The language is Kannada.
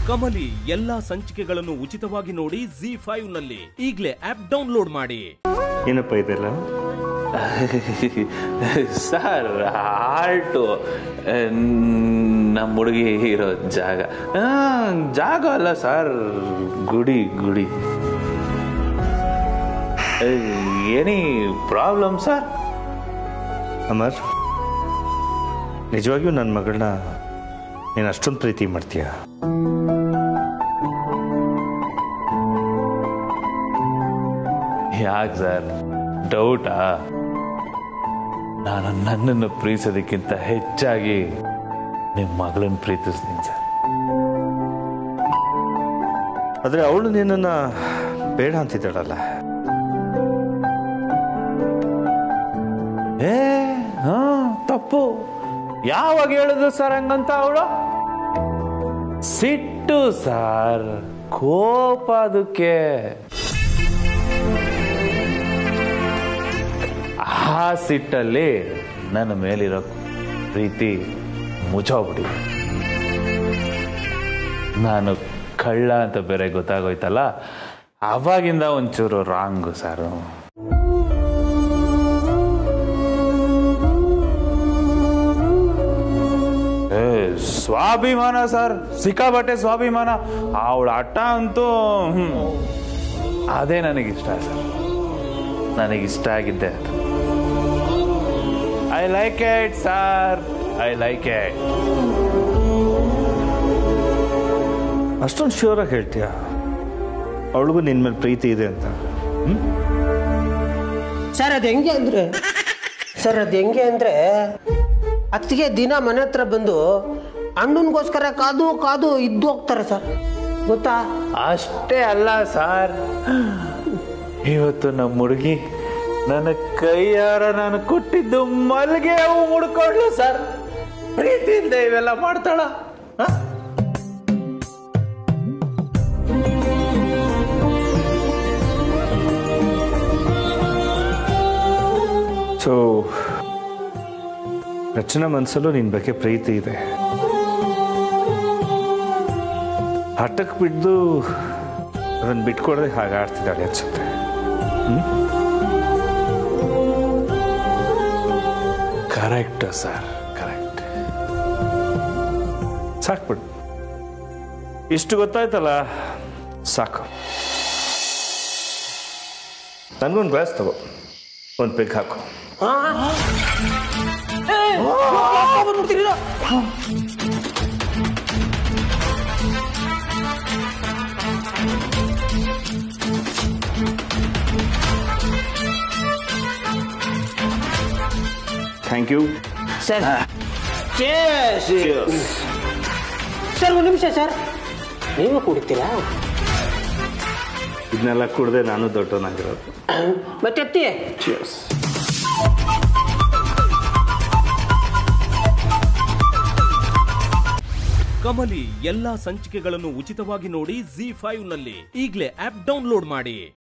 ಕಮಲಿ ಎಲ್ಲಾ ಸಂಚಿಕೆಗಳನ್ನು ಉಚಿತವಾಗಿ ನೋಡಿ ಜಿ ಫೈವ್ ನಲ್ಲಿ ಈಗಲೇ ಆಪ್ ಡೌನ್ಲೋಡ್ ಮಾಡಿ ಏನಪ್ಪ ಇದೆಲ್ಲ ಸರ್ ಆರ್ಟು ನಮ್ಮ ಹುಡುಗಿ ಇರೋ ಜಾಗ ಆ, ಜಾಗ ಅಲ್ಲ ಸರ್ ಗುಡಿ ಗುಡಿ ಎನಿ ಪ್ರಾಬ್ಲಮ್ ಸರ್ ಅಮರ್ ನಿಜವಾಗಿಯೂ ನನ್ನ ಮಗಳನ್ನ ನೀನು ಅಷ್ಟೊಂದು ಪ್ರೀತಿ ಮಾಡ್ತೀಯ ಯಾಕೆ ಸರ್ ಡೌಟಾ ನಾನು ನನ್ನನ್ನು ಪ್ರೀತಿಸೋದಕ್ಕಿಂತ ಹೆಚ್ಚಾಗಿ ನಿಮ್ಮ ಮಗಳನ್ನ ಪ್ರೀತಿಸ್ತೀನಿ ಸರ್ ಆದರೆ ಅವಳು ನಿನ್ನನ್ನು ಬೇಡ ಅಂತಿದ್ದಾಳಲ್ಲ ಏ ಹಾ ತಪ್ಪು ಯಾವಾಗ ಹೇಳಿದ್ರು ಸರ್ ಹಂಗಂತ ಅವಳು ಸಿಟ್ಟು ಸರ್ ಕೋಪ ಅದಕ್ಕೆ ಆ ಸಿಟ್ಟಲ್ಲಿ ನನ್ನ ಮೇಲಿರೋ ಪ್ರೀತಿ ಮುಚ್ಚೋಗ್ಬಿಡಿ ನಾನು ಕಳ್ಳ ಅಂತ ಬೇರೆ ಗೊತ್ತಾಗೋಯ್ತಲ್ಲ ಅವಾಗಿಂದ ಒಂಚೂರು ರಾಂಗು ಸರ್ ಏ, ಸ್ವಾಭಿಮಾನ ಸರ್ ಸಿಕ್ಕಾಬಟ್ಟೆ ಸ್ವಾಭಿಮಾನ ಅವಳ ಆಟ ಅಂತೂ ಹ್ಮ್. ಅದೇ ನನಗಿಷ್ಟ ಸರ್ ನನಗಿಷ್ಟ ಆಗಿದ್ದೆ ಅದು I like it sir I like it ಅಷ್ಟೊಂದು ಶ್ಯೂರಾಗಿ ಹೇಳ್ತೀಯ ಅವಳಿಗೂ ನಿನ್ನ ಮೇಲೆ ಪ್ರೀತಿ ಇದೆ ಅಂತ ಸರ್ ಅದು ಹೆಂಗೆ ಅಂದ್ರೆ ಸರ್ ಅದು ಹೆಂಗೆ ಅಂದ್ರೆ ಅತ್ತಿಗೆ ದಿನ ಮನೆ ಹತ್ರ ಬಂದು ಅಣ್ಣನಿಗೋಸ್ಕರ ಕಾದು ಕಾದು ಇದ್ದು ಹೋಗ್ತಾರೆ ಸರ್ ಗೊತ್ತಾ ಅಷ್ಟೇ ಅಲ್ಲ ಸರ್ ಇವತ್ತು ನಮ್ಮ ಹುಡುಗಿ ನನ್ನ ಕೈಯಾರ ನಾನು ಕೊಟ್ಟಿದ್ದು ಮಲ್ಗೆ ಹೂ ಮುಡ್ಕೊಂಡ್ಲು ಸರ್ ಪ್ರೀತಿಯಿಂದ ಇವೆಲ್ಲ ಮಾಡ್ತಾಳ ಹ? ಸೊ ರಚನಾ ಮನಸ್ಸಲ್ಲೂ ನಿನ್ನ ಬಗ್ಗೆ ಪ್ರೀತಿ ಇದೆ ಹಠಕ್ಕೆ ಬಿದ್ದು ಅದನ್ನು ಬಿಟ್ಕೊಡದೆ ಹಾಗೆ ಆಡ್ತಿದ್ದಾಳೆ ಅನ್ಸುತ್ತೆ ಕರೆಕ್ಟ್ ಸರ್ ಕರೆಕ್ಟ್ ಸಾಕ್ಬಿಡು ಇಷ್ಟು ಗೊತ್ತಾಯ್ತಲ್ಲ ಸಾಕು ನನಗೊಂದು ಗ್ಲಾಸ್ ತಗೋ ಒಂದು ಪೆಗ್ ಹಾಕು ಥ್ಯಾಂಕ್ ಯು ಸರ್ ಸರ್ ಒಂದು ನಿಮಿಷ ಸರ್ ನೀವು ಕುಡಿತೀರಾ ಇದನ್ನೆಲ್ಲ ಕುಡ್ದೆ ನಾನು ದೊಡ್ಡವನಾಗಿರೋದು ಮತ್ತೆ ಎತ್ತಿ ಕಮಲಿ ಎಲ್ಲಾ ಸಂಚಿಕೆಗಳನ್ನು ಉಚಿತವಾಗಿ ನೋಡಿ ಜಿ ಫೈವ್ ನಲ್ಲಿ ಈಗಲೇ ಆಪ್ ಡೌನ್ಲೋಡ್ ಮಾಡಿ